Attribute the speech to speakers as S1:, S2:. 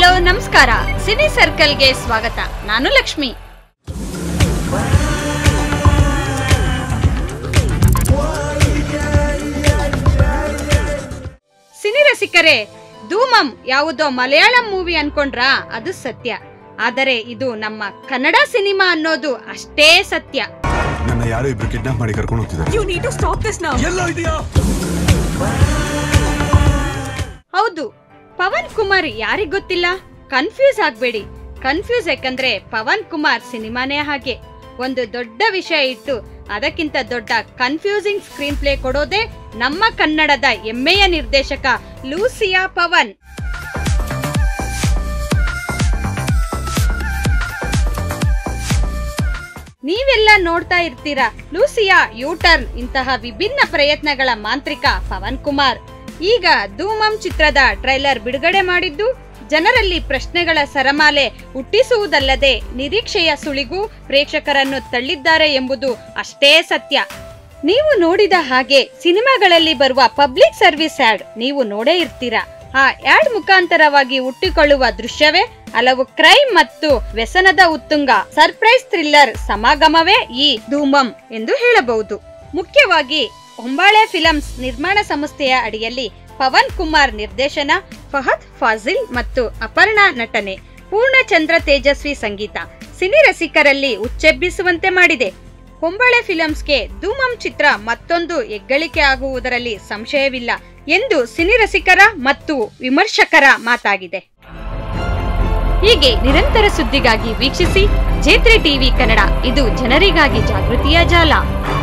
S1: Hello ನಮಸ್ಕಾರ cine ಸರ್ಕಲ್ಗೆ ಸ್ವಾಗತ ನಾನು ಲಕ್ಷ್ಮಿ ಸಿನಿ ರಸಿಕರೇ ಧೂಮಂ ಯಾವುದೋ ಮಲಯಾಳಂ ಮೂವಿ ಅನ್ಕೊಂಡ್ರಾ ಅದು ಸತ್ಯ ಆದರೆ ಇದು ನಮ್ಮ ಕನ್ನಡ ಸಿನಿಮಾ ಅನ್ನೋದು ಅಷ್ಟೇ ಸತ್ಯ
S2: ನನ್ನ ಯಾರೋ ಇಬ್ರು ಕಿಡ್ನಾಪ್ ಮಾಡಿ ಕರ್ಕೊಂಡು ಹೋಗ್ತಿದ್ದಾರೆ
S3: You need to stop this now.
S2: ಎಲ್ಲೋ ಇದೆಯಾ
S1: ಹೌದು ಪವನ್ ಕುಮಾರ್ ಯಾರಿಗ್ ಗೊತ್ತಿಲ್ಲ ಕನ್ಫ್ಯೂಸ್ ಆಗ್ಬೇಡಿ ಕನ್ಫ್ಯೂಸ್ ಯಾಕಂದ್ರೆ ಪವನ್ ಕುಮಾರ್ ಸಿನಿಮಾನೇ ಹಾಗೆ ಒಂದು ದೊಡ್ಡ ವಿಷಯ ಇಟ್ಟು ಅದಕ್ಕಿಂತ ದೊಡ್ಡ ಕನ್ಫ್ಯೂಸಿಂಗ್ ಸ್ಕ್ರೀನ್ ಪ್ಲೇ ಕೊಡೋದೇ ನಮ್ಮ ಕನ್ನಡದ ಹೆಮ್ಮೆಯ ನಿರ್ದೇಶಕ ಲೂಸಿಯಾ ಪವನ್ ನೀವೆಲ್ಲ ನೋಡ್ತಾ ಇರ್ತೀರಾ ಲೂಸಿಯಾ ಯೂಟರ್ನ್ ಇಂತಹ ವಿಭಿನ್ನ ಪ್ರಯತ್ನಗಳ ಮಾಂತ್ರಿಕ ಪವನ್ ಕುಮಾರ್ ಈಗ ಧೂಮಂ ಚಿತ್ರದ ಟ್ರೈಲರ್ ಬಿಡುಗಡೆ ಮಾಡಿದ್ದು ಜನರಲ್ಲಿ ಪ್ರಶ್ನೆಗಳ ಸರಮಾಲೆ ಹುಟ್ಟಿಸುವುದಲ್ಲದೆ ನಿರೀಕ್ಷೆಯ ಸುಳಿಗೂ ಪ್ರೇಕ್ಷಕರನ್ನು ತಳ್ಳಿದ್ದಾರೆ ಎಂಬುದು ಅಷ್ಟೇ ಸತ್ಯ ನೀವು ನೋಡಿದ ಹಾಗೆ ಸಿನಿಮಾಗಳಲ್ಲಿ ಬರುವ ಪಬ್ಲಿಕ್ ಸರ್ವಿಸ್ ಆಡ್ ನೀವು ನೋಡೇ ಇರ್ತೀರಾ ಆ ಆಡ್ ಮುಖಾಂತರವಾಗಿ ಹುಟ್ಟಿಕೊಳ್ಳುವ ದೃಶ್ಯವೇ ಹಲವು ಕ್ರೈಮ್ ಮತ್ತು ವ್ಯಸನದ ಉತ್ತುಂಗ ಸರ್ಪ್ರೈಸ್ ಥ್ರಿಲ್ಲರ್ ಸಮಾಗಮವೇ ಈ ಧೂಮಂ ಎಂದು ಹೇಳಬಹುದು ಮುಖ್ಯವಾಗಿ ಹೊಂಬಾಳೆ ಫಿಲಮ್ಸ್ ನಿರ್ಮಾಣ ಸಂಸ್ಥೆಯ ಅಡಿಯಲ್ಲಿ ಪವನ್ ಕುಮಾರ್ ನಿರ್ದೇಶನ ಫಹದ್ ಫಾಜಿಲ್ ಮತ್ತು ಅಪರ್ಣಾ ನಟನೆ ಪೂರ್ಣಚಂದ್ರ ತೇಜಸ್ವಿ ಸಂಗೀತ ಸಿನಿ ರಸಿಕರಲ್ಲಿ ಉಚ್ಚೆಬ್ಬಿಸುವಂತೆ ಮಾಡಿದೆ ಹೊಂಬಾಳೆ ಫಿಲಮ್ಸ್ಗೆ ಧೂಮಂ ಚಿತ್ರ ಮತ್ತೊಂದು ಹೆಗ್ಗಳಿಕೆ ಆಗುವುದರಲ್ಲಿ ಸಂಶಯವಿಲ್ಲ ಎಂದು ಸಿನಿ ರಸಿಕರ ಮತ್ತು ವಿಮರ್ಶಕರ ಮಾತಾಗಿದೆ ಹೀಗೆ ನಿರಂತರ ಸುದ್ದಿಗಾಗಿ ವೀಕ್ಷಿಸಿ ಜೇತ್ರೆ ಟಿವಿ ಕನ್ನಡ ಇದು ಜನರಿಗಾಗಿ ಜಾಗೃತಿಯ ಜಾಲ